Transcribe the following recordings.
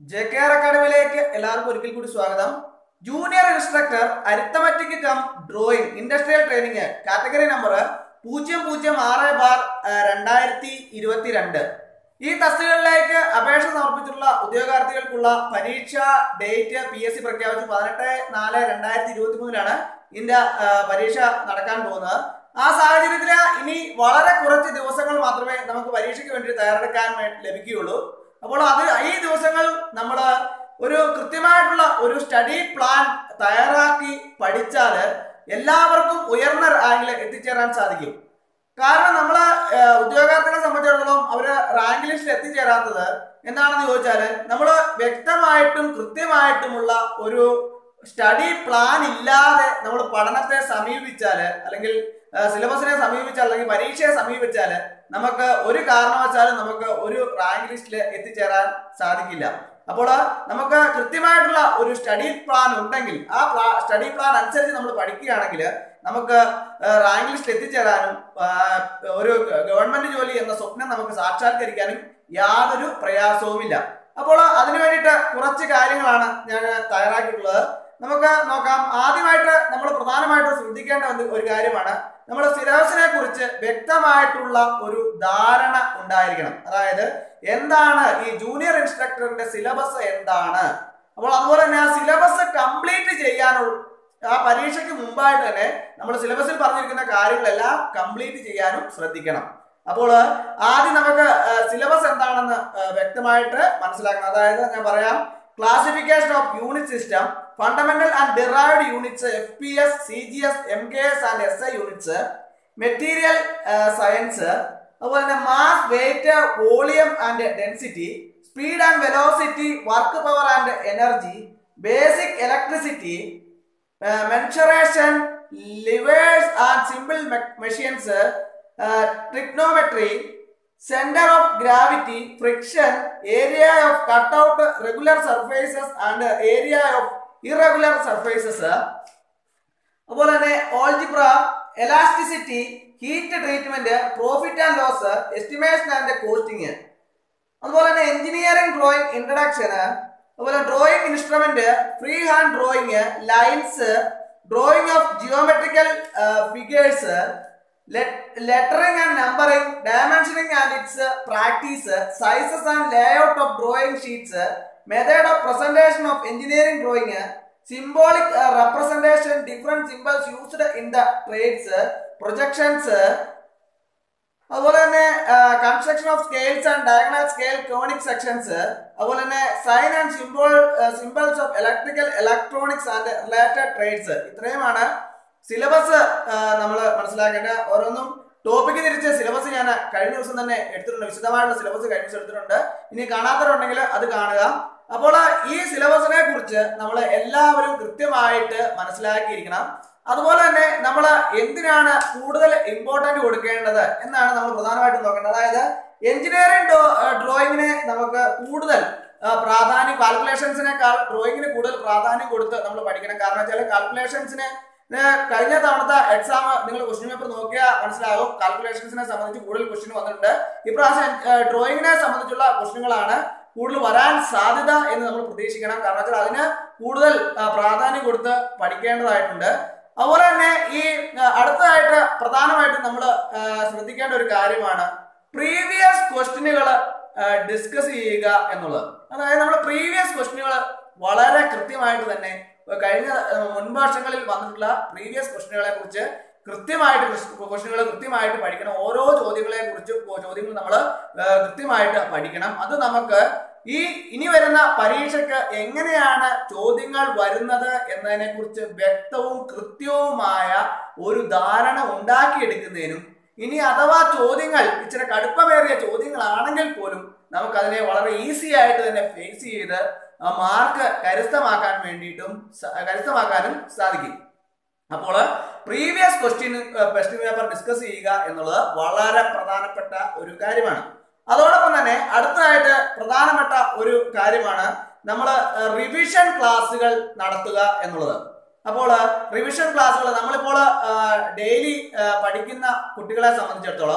J K R അക്കാഡമിയിലേക്ക് എല്ലാവർക്കും ഒരിക്കൽ കൂടി സ്വാഗതം junior instructor arithmetic cum drawing industrial training category number പൂജ്യം പൂജ്യം ആറ് ബാർ രണ്ടായിരത്തി ഇരുപത്തിരണ്ട് ഈ തസ്തികകളിലേക്ക് അപേക്ഷ സമർപ്പിച്ചിട്ടുള്ള ഉദ്യോഗാർത്ഥികൾക്കുള്ള പരീക്ഷ ഡേറ്റ് പി എസ് സി പ്രഖ്യാപിച്ചു പതിനെട്ട് നാല് രണ്ടായിരത്തി ഇരുപത്തി മൂന്നിലാണ് ഇതിന്റെ ആ, പരീക്ഷ നടക്കാൻ പോകുന്നത് ആ സാഹചര്യത്തിൽ ഇനി വളരെ കുറച്ച് ദിവസങ്ങൾ മാത്രമേ നമുക്ക് പരീക്ഷയ്ക്ക് വേണ്ടി തയ്യാറെടുക്കാൻ വേ- ലഭിക്കുകയുള്ളൂ അപ്പോൾ അത് ഈ ദിവസങ്ങൾ നമ്മൾ ഒരു കൃത്യമായിട്ടുള്ള ഒരു സ്റ്റഡി പ്ലാൻ തയ്യാറാക്കി പഠിച്ചാൽ എല്ലാവർക്കും ഉയർന്ന റാങ്കിൽ എത്തിച്ചേരാൻ സാധിക്കും കാരണം നമ്മൾ ഉദ്യോഗാർത്ഥികളെ സംബന്ധിച്ചിടത്തോളം അവര് റാങ്ക് ലിസ്റ്റിൽ എത്തിച്ചേരാത്തത് എന്താണെന്ന് ചോദിച്ചാൽ നമ്മൾ വ്യക്തമായിട്ടും കൃത്യമായിട്ടുമുള്ള ഒരു സ്റ്റഡി പ്ലാൻ ഇല്ലാതെ നമ്മൾ പഠനത്തെ സമീപിച്ചാൽ അല്ലെങ്കിൽ സിലബസിനെ സമീപിച്ചാൽ അല്ലെങ്കിൽ പരീക്ഷയെ സമീപിച്ചാൽ നമുക്ക് ഒരു കാരണവശാലും നമുക്ക് ഒരു റാങ്ക് ലിസ്റ്റിൽ എത്തിച്ചേരാൻ സാധിക്കില്ല അപ്പോൾ നമുക്ക് കൃത്യമായിട്ടുള്ള ഒരു സ്റ്റഡി പ്ലാൻ ഉണ്ടെങ്കിൽ ആ സ്റ്റഡി പ്ലാൻ അനുസരിച്ച് നമ്മൾ പഠിക്കുകയാണെങ്കിൽ നമുക്ക് റാങ്ക് ലിസ്റ്റിൽ എത്തിച്ചേരാനും ആ, ഒരു ഗവൺമെന്റ് ജോലി എന്ന സ്വപ്നം നമുക്ക് സാക്ഷാത്കരിക്കാനും യാതൊരു പ്രയാസവുമില്ല അപ്പോൾ അതിനു വേണ്ടിയിട്ട് കുറച്ച് കാര്യങ്ങളാണ് ഞാൻ തയ്യാറാക്കിയിട്ടുള്ളത് നമുക്ക് നോക്കാം ആദ്യമായിട്ട് നമ്മൾ പ്രധാനമായിട്ടും ശ്രദ്ധിക്കേണ്ട ഒരു- ഒരു കാര്യമാണ് നമ്മൾ സിലബസിനെ കുറിച്ച് വ്യക്തമായിട്ടുള്ള ഒരു ധാരണ ഉണ്ടായിരിക്കണം അതായത് എന്താണ് ഈ ജൂനിയർ ഇൻസ്ട്രക്ടറിന്റെ സിലബസ് എന്താണ് അപ്പോൾ അതുപോലെ തന്നെ ആ സിലബസ് കംപ്ലീറ്റ് ചെയ്യാനുള്ള ആ പരീക്ഷയ്ക്ക് മുമ്പായിട്ട് തന്നെ നമ്മൾ സിലബസിൽ പറഞ്ഞിരിക്കുന്ന കാര്യങ്ങളെല്ലാം കംപ്ലീറ്റ് ചെയ്യാനും ശ്രദ്ധിക്കണം അപ്പോൾ ആദ്യം നമുക്ക് സിലബസ് എന്താണെന്ന് ആ, വ്യക്തമായിട്ട് മനസ്സിലാക്കണം അതായത് ഞാൻ പറയാം classification of unit system fundamental and derived units F P S C G S M K S and S I units material science അതുപോലെ തന്നെ mass weight volume and density speed and velocity work power and energy basic electricity mensuration levers and simple machines trigonometry centre of gravity friction area of cutout regular surfaces and area of irregular surfaces അതുപോലെ തന്നെ algebra elasticity heat treatment profit and loss estimation and costing അതുപോലെ തന്നെ engineering drawing introduction അതുപോലെ drawing instrument free hand drawing lines drawing of geometrical figures lettering and numbering dimensioning and its practice sizes and layout of drawing sheets method of presentation of engineering drawing symbolic representation different symbols used in the trades projections അതുപോലെ തന്നെ construction of scales and diagonal scale conic sections അതുപോലെ തന്നെ sign and symbol symbols of electrical electronics and related trades ഇത്രയുമാണ് syllabus നമ്മൾ മനസ്സിലാക്കേണ്ട ഓരോന്നും topic തിരിച്ച് syllabus ഞാൻ കഴിഞ്ഞ ദിവസം തന്നെ എടുത്തിട്ടുണ്ട് വിശദമായിട്ടുള്ള സിലബസ് കഴിഞ്ഞ ദിവസം എടുത്തിട്ടുണ്ട് ഇനി കാണാത്തവരുണ്ടെങ്കിൽ അത് കാണുക അപ്പോൾ ഈ സിലബസിനെ കുറിച്ച് നമ്മൾ എല്ലാവരും കൃത്യമായിട്ട് മനസ്സിലാക്കിയിരിക്കണം അതുപോലെ തന്നെ നമ്മൾ എന്തിനാണ് കൂടുതൽ ഇമ്പോർട്ടന്റ് കൊടുക്കേണ്ടത് എന്നാണ് നമ്മൾ പ്രധാനമായിട്ടും നോക്കേണ്ടത് അതായത് എഞ്ചിനീയറിംഗ് ഡ്രോയിങ്ങിന് നമുക്ക് കൂടുതൽ ആ, പ്രാധാന്യം കാൽക്കുലേഷൻസിനേക്കാൾ ഡ്രോയിങ്ങിന് കൂടുതൽ പ്രാധാന്യം കൊടുത്ത് നമ്മൾ പഠിക്കണം കാരണം വെച്ചാൽ കാൽക്കുലേഷൻസിന് കഴിഞ്ഞ തവണത്തെ എക്സാം നിങ്ങൾ ക്വസ്റ്റ്യൻ പേപ്പർ നോക്കിയാൽ മനസ്സിലാകും കാൽക്കുലേഷൻസിനെ സംബന്ധിച്ച് കൂടുതൽ ക്വസ്റ്റ്യൻ വന്നിട്ടുണ്ട് ഇപ്രാവശ്യം ഡ്രോയിങ്ങിനെ സംബന്ധിച്ചുള്ള ക്വസ്റ്റ്യനുകളാണ് കൂടുതൽ വരാൻ സാധ്യത എന്ന് നമ്മൾ പ്രതീക്ഷിക്കണം കാരണം വെച്ചാൽ അതിന് കൂടുതൽ ആ, പ്രാധാന്യം കൊടുത്ത് പഠിക്കേണ്ടതായിട്ടുണ്ട് അതുപോലെ തന്നെ ഈ ആ, അടുത്തതായിട്ട് പ്രധാനമായിട്ടും നമ്മൾ ശ്രദ്ധിക്കേണ്ട ഒരു കാര്യമാണ് പ്രീവിയസ് ക്വസ്റ്റ്യനുകൾ ഡിസ്കസ് ചെയ്യുക എന്നുള്ളത് അതായത് നമ്മൾ പ്രീവിയസ് ക്വസ്റ്റ്യനുകൾ വളരെ കൃത്യമായിട്ട് തന്നെ കഴിഞ്ഞ ആ, മുൻപ് വർഷങ്ങളിൽ വന്നിട്ടുള്ള പ്രീവിയസ് ക്വസ്റ്റ്യനുകളെ കുറിച്ച് കൃത്യമായിട്ട് ക്വസ്റ്റ്യനുകൾ കൃത്യമായിട്ട് പഠിക്കണം ഓരോ ചോദ്യങ്ങളെ കുറിച്ച് ചോദ്യങ്ങൾ നമ്മൾ കൃത്യമായിട്ട് പഠിക്കണം അത് നമുക്ക് ഈ ഇനി വരുന്ന പരീക്ഷയ്ക്ക് എങ്ങനെയാണ് ചോദ്യങ്ങൾ വരുന്നത് എന്നതിനെ കുറിച്ച് വ്യക്തവും കൃത്യവുമായ ഒരു ധാരണ ഉണ്ടാക്കിയെടുക്കുന്നതിനും ഇനി അഥവാ ചോദ്യങ്ങൾ ഇച്ചിരി കടുപ്പമേറിയ ചോദ്യങ്ങളാണെങ്കിൽ പോലും നമുക്കതിനെ വളരെ ഈസി ആയിട്ട് തന്നെ ഫേസ് ചെയ്ത് ആ മാർക്ക് കരസ്ഥമാക്കാൻ വേണ്ടിയിട്ടും സ- കരസ്ഥമാക്കാനും സാധിക്കും അപ്പോൾ previous question question paper discuss ചെയ്യുക എന്നുള്ളത് വളരെ പ്രധാനപ്പെട്ട ഒരു കാര്യമാണ് അതോടൊപ്പം തന്നെ അടുത്തതായിട്ട് പ്രധാനപ്പെട്ട ഒരു കാര്യമാണ് നമ്മൾ റിവിഷൻ ക്ലാസ്സുകൾ നടത്തുക എന്നുള്ളത് അപ്പോൾ റിവിഷൻ ക്ലാസ്സുകൾ നമ്മളിപ്പോൾ ഡെയിലി പഠിക്കുന്ന കുട്ടികളെ സംബന്ധിച്ചിടത്തോളം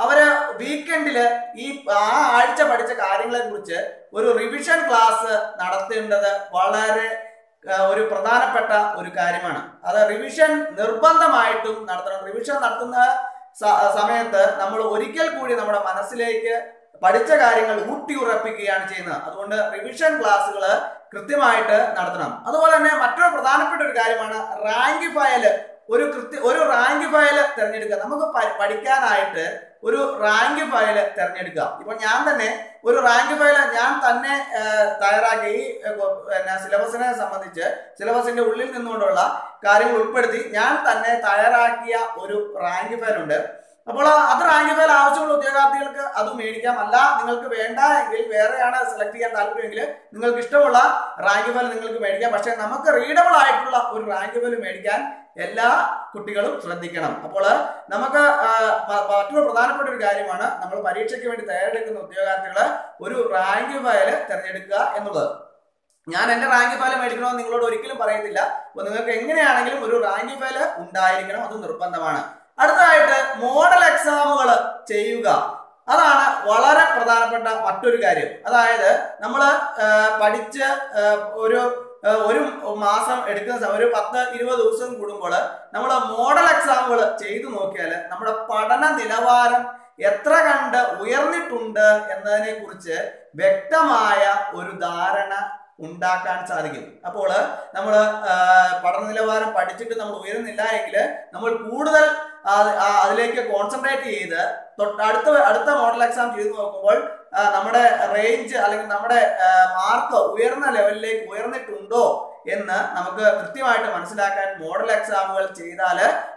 അവര് വീക്കെൻഡില് ഈ ആ ആഴ്ച പഠിച്ച കാര്യങ്ങളെ കുറിച്ച് ഒരു റിവിഷൻ ക്ലാസ് നടത്തേണ്ടത് വളരെ ആ, ഒരു പ്രധാനപ്പെട്ട ഒരു കാര്യമാണ് അത് റിവിഷൻ നിർബന്ധമായിട്ടും നടത്തണം റിവിഷൻ നടത്തുന്ന സ- സമയത്ത് നമ്മൾ ഒരിക്കൽ കൂടി നമ്മുടെ മനസ്സിലേക്ക് പഠിച്ച കാര്യങ്ങൾ ഊട്ടി ഉറപ്പിക്കുകയാണ് ചെയ്യുന്നത് അതുകൊണ്ട് റിവിഷൻ ക്ലാസ്സുകൾ കൃത്യമായിട്ട് നടത്തണം അതുപോലെ തന്നെ മറ്റൊരു പ്രധാനപ്പെട്ട ഒരു കാര്യമാണ് റാങ്ക് ഫയൽ ഒരു കൃത്യ ഒരു റാങ്ക് ഫയൽ തിരഞ്ഞെടുക്കുക നമുക്ക് പ- പഠിക്കാനായിട്ട് ഒരു റാങ്ക് ഫയൽ തിരഞ്ഞെടുക്കുക ഇപ്പൊ ഞാൻ തന്നെ ഒരു റാങ്ക് ഫയൽ ഞാൻ തന്നെ ആ, തയ്യാറാക്കി ഈ ആ, കൊ- പിന്നെ സിലബസിനെ സംബന്ധിച്ച് സിലബസിന്റെ ഉള്ളിൽ നിന്നുകൊണ്ടുള്ള കാര്യങ്ങൾ ഉൾപ്പെടുത്തി ഞാൻ തന്നെ തയ്യാറാക്കിയ ഒരു റാങ്ക് ഫയൽ ഉണ്ട് അപ്പോൾ അത് റാങ്ക് ഫയൽ ആവശ്യമുള്ള ഉദ്യോഗാർത്ഥികൾക്ക് അത് മേടിക്കാം അല്ല നിങ്ങൾക്ക് വേണ്ട എങ്കിൽ വേറെയാണ് സെലക്ട് ചെയ്യാൻ താല്പര്യമെങ്കിൽ നിങ്ങൾക്ക് ഇഷ്ടമുള്ള റാങ്ക് ഫയൽ നിങ്ങൾക്ക് മേടിക്കാം പക്ഷേ നമുക്ക് റീഡബിൾ ആയിട്ടുള്ള ഒരു റാങ്ക് ഫയൽ മേടിക്കാൻ എല്ലാ കുട്ടികളും ശ്രദ്ധിക്കണം അപ്പോൾ നമുക്ക് ആ, മ- മറ്റൊരു പ്രധാനപ്പെട്ട ഒരു കാര്യമാണ് നമ്മൾ പരീക്ഷയ്ക്ക് വേണ്ടി തയ്യാറെടുക്കുന്ന ഉദ്യോഗാർത്ഥികൾ ഒരു റാങ്ക് ഫയൽ തിരഞ്ഞെടുക്കുക എന്നുള്ളത് ഞാൻ എന്റെ റാങ്ക് ഫയൽ മേടിക്കണമെന്ന് നിങ്ങളോട് ഒരിക്കലും പറയത്തില്ല അപ്പൊ നിങ്ങൾക്ക് എങ്ങനെയാണെങ്കിലും ഒരു റാങ്ക് ഫയൽ ഉണ്ടായിരിക്കണം അത് നിർബന്ധമാണ് അടുത്തതായിട്ട് മോഡൽ എക്സാമുകൾ ചെയ്യുക അതാണ് വളരെ പ്രധാനപ്പെട്ട മറ്റൊരു കാര്യം അതായത് നമ്മൾ പഠിച്ച് ആ, ഒരു ആ, ഒരു മാസം എടുക്കുന്ന സമയം ഒരു പത്ത് ഇരുപത് ദിവസം കൂടുമ്പോൾ നമ്മൾ മോഡൽ എക്സാമുകൾ ചെയ്തു നോക്കിയാൽ നമ്മുടെ പഠന നിലവാരം എത്ര കണ്ട് ഉയർന്നിട്ടുണ്ട് എന്നതിനെ കുറിച്ച് വ്യക്തമായ ഒരു ധാരണ ഉണ്ടാക്കാൻ സാധിക്കും അപ്പോൾ നമ്മൾ പഠന നിലവാരം പഠിച്ചിട്ട് നമ്മൾ ഉയരുന്നില്ല എങ്കിൽ നമ്മൾ കൂടുതൽ ആ- ആ അതിലേക്ക് കോൺസെൻട്രേറ്റ് ചെയ്ത് തൊട്ട് അടുത്ത അടുത്ത മോഡൽ എക്സാം ചെയ്ത് നോക്കുമ്പോൾ ആ, നമ്മുടെ റേഞ്ച് അല്ലെങ്കിൽ നമ്മുടെ മാർക്ക് ഉയർന്ന ലെവലിലേക്ക് ഉയർന്നിട്ടുണ്ടോ എന്ന് നമുക്ക് കൃത്യമായിട്ട് മനസ്സിലാക്കാൻ മോഡൽ എക്സാമുകൾ ചെയ്താൽ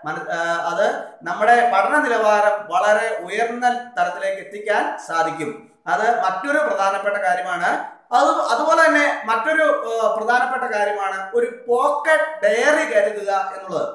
അത് നമ്മുടെ പഠന നിലവാരം വളരെ ഉയർന്ന തലത്തിലേക്ക് എത്തിക്കാൻ സാധിക്കും അത് മറ്റൊരു പ്രധാനപ്പെട്ട കാര്യമാണ് അത് അതുപോലെ തന്നെ മറ്റൊരു ആ, പ്രധാനപ്പെട്ട കാര്യമാണ് ഒരു പോക്കറ്റ് ഡയറി കരുതുക എന്നുള്ളത്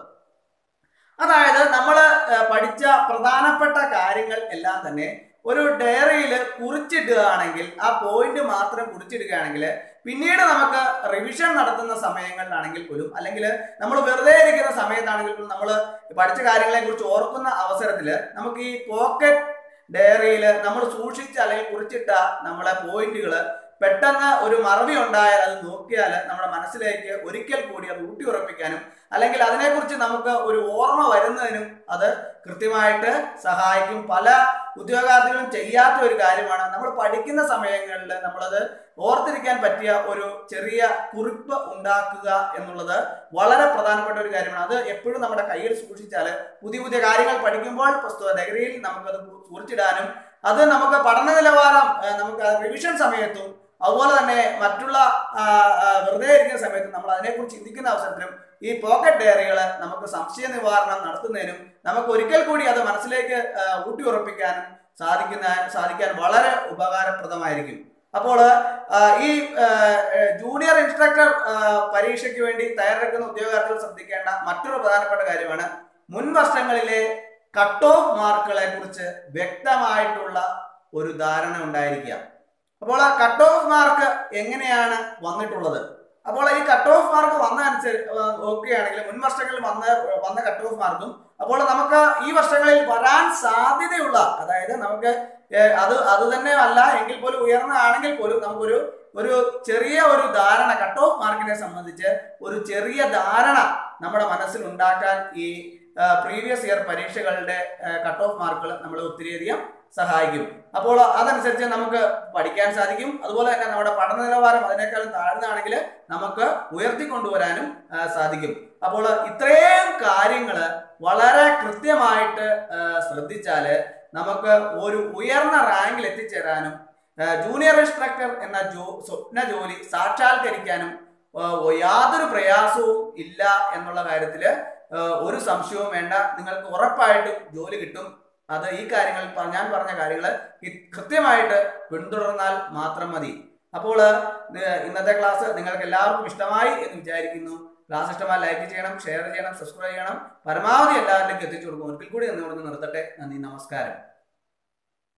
അതായത് നമ്മൾ പഠിച്ച പ്രധാനപ്പെട്ട കാര്യങ്ങൾ എല്ലാം തന്നെ ഒരു ഡയറിയിൽ കുറിച്ചിടുകയാണെങ്കിൽ ആ പോയിന്റ് മാത്രം കുറിച്ചിടുകയാണെങ്കിൽ പിന്നീട് നമുക്ക് റിവിഷൻ നടത്തുന്ന സമയങ്ങളിലാണെങ്കിൽ പോലും അല്ലെങ്കിൽ നമ്മൾ വെറുതെ ഇരിക്കുന്ന സമയത്താണെങ്കിൽ പോലും നമ്മൾ പഠിച്ച കാര്യങ്ങളെ കുറിച്ച് ഓർക്കുന്ന അവസരത്തിൽ നമുക്ക് ഈ പോക്കറ്റ് ഡയറിയിൽ നമ്മൾ സൂക്ഷിച്ച അല്ലെങ്കിൽ കുറിച്ചിട്ട നമ്മളെ പോയിന്റുകൾ പെട്ടെന്ന് ഒരു മറവി ഉണ്ടായാൽ അത് നോക്കിയാൽ നമ്മുടെ മനസ്സിലേക്ക് ഒരിക്കൽ കൂടി അത് ഊട്ടി ഉറപ്പിക്കാനും അല്ലെങ്കിൽ അതിനെക്കുറിച്ച് നമുക്ക് ഒരു ഓർമ്മ വരുന്നതിനും അത് കൃത്യമായിട്ട് സഹായിക്കും പല ഉദ്യോഗാർത്ഥികളും ചെയ്യാത്ത ഒരു കാര്യമാണ് നമ്മൾ പഠിക്കുന്ന സമയങ്ങളിൽ നമ്മളത് ഓർത്തിരിക്കാൻ പറ്റിയ ഒരു ചെറിയ കുറിപ്പ് ഉണ്ടാക്കുക എന്നുള്ളത് വളരെ പ്രധാനപ്പെട്ട ഒരു കാര്യമാണ് അത് എപ്പോഴും നമ്മുടെ കയ്യിൽ സൂക്ഷിച്ചാൽ പുതിയ പുതിയ കാര്യങ്ങൾ പഠിക്കുമ്പോൾ പുസ്തക ഡയറിയിൽ നമുക്കത് കുറിച്ചിടാനും അത് നമുക്ക് പഠന നിലവാരം ആ, നമുക്ക് റിവിഷൻ സമയത്തും അതുപോലെ തന്നെ മറ്റുള്ള ആ, ആ, വെറുതെ ഇരിക്കുന്ന സമയത്തും നമ്മൾ അതിനെക്കുറിച്ച് ചിന്തിക്കുന്ന അവസരത്തിലും ഈ പോക്കറ്റ് ഡയറികൾ നമുക്ക് സംശയ നിവാരണം നടത്തുന്നതിനും നമുക്ക് ഒരിക്കൽ കൂടി അത് മനസ്സിലേക്ക് ആ, ഊട്ടി ഉറപ്പിക്കാനും സാധിക്കുന്ന സാധിക്കാൻ വളരെ ഉപകാരപ്രദമായിരിക്കും അപ്പോൾ ആ, ഈ ആ, ജൂനിയർ ഇൻസ്ട്രക്ടർ ആ, പരീക്ഷയ്ക്ക് വേണ്ടി തയ്യാറെടുക്കുന്ന ഉദ്യോഗാർത്ഥികൾ ശ്രദ്ധിക്കേണ്ട മറ്റൊരു പ്രധാനപ്പെട്ട കാര്യമാണ് മുൻ വർഷങ്ങളിലെ കട്ട് ഓഫ് മാർക്കുകളെ കുറിച്ച് വ്യക്തമായിട്ടുള്ള ഒരു ധാരണ ഉണ്ടായിരിക്കുക അപ്പോൾ ആ കട്ട് ഓഫ് മാർക്ക് എങ്ങനെയാണ് വന്നിട്ടുള്ളത് അപ്പോൾ ഈ കട്ട് ഓഫ് മാർക്ക് വന്ന അനുസരിച്ച് നോക്കുകയാണെങ്കിൽ മുൻ വർഷങ്ങളിൽ വന്ന വന്ന കട്ട് ഓഫ് മാർക്കും അപ്പോൾ നമുക്ക് ഈ വർഷങ്ങളിൽ വരാൻ സാധ്യതയുള്ള അതായത് നമുക്ക് ഏഹ്, അത് അത് തന്നെ അല്ല എങ്കിൽ പോലും ഉയർന്നതാണെങ്കിൽ പോലും നമുക്കൊരു ഒരു ചെറിയ ഒരു ധാരണ കട്ട് ഓഫ് മാർക്കിനെ സംബന്ധിച്ച് ഒരു ചെറിയ ധാരണ നമ്മുടെ മനസ്സിൽ ഉണ്ടാക്കാൻ ഈ പ്രീവിയസ് ഇയർ പരീക്ഷകളുടെ കട്ട് ഓഫ് മാർക്കുകൾ നമ്മളെ ഒത്തിരിയധികം സഹായിക്കും അപ്പോൾ അതനുസരിച്ച് നമുക്ക് പഠിക്കാൻ സാധിക്കും അതുപോലെ തന്നെ നമ്മുടെ പഠന നിലവാരം അതിനേക്കാളും താഴ്ന്നതാണെങ്കിൽ നമുക്ക് ഉയർത്തിക്കൊണ്ടുവരാനും ആ, സാധിക്കും അപ്പോൾ ഇത്രയും കാര്യങ്ങൾ വളരെ കൃത്യമായിട്ട് ശ്രദ്ധിച്ചാൽ നമുക്ക് ഒരു ഉയർന്ന റാങ്കിൽ എത്തിച്ചേരാനും ആ, ജൂനിയർ ഇൻസ്ട്രക്ടർ എന്ന ജോ സ്വപ്ന ജോലി സാക്ഷാത്കരിക്കാനും ആ, യാതൊരു പ്രയാസവും ഇല്ല എന്നുള്ള കാര്യത്തിൽ ഒരു സംശയവും വേണ്ട നിങ്ങൾക്ക് ഉറപ്പായിട്ടും ജോലി കിട്ടും അത് ഈ കാര്യങ്ങൾ പ- ഞാൻ പറഞ്ഞ കാര്യങ്ങൾ കൃത്യമായിട്ട് പിന്തുടർന്നാൽ മാത്രം മതി അപ്പോൾ ഏഹ്, ഇന്നത്തെ ക്ലാസ് നിങ്ങൾക്ക് എല്ലാവർക്കും ഇഷ്ടമായി എന്ന് വിചാരിക്കുന്നു ക്ലാസ് ഇഷ്ടമായി ലൈക്ക് ചെയ്യണം ഷെയർ ചെയ്യണം സബ്സ്ക്രൈബ് ചെയ്യണം പരമാവധി എല്ലാവരിലേക്കും എത്തിച്ചു കൊടുക്കും ഒരിക്കൽ കൂടി എന്നുകൊണ്ട് നിർത്തട്ടെ നന്ദി നമസ്കാരം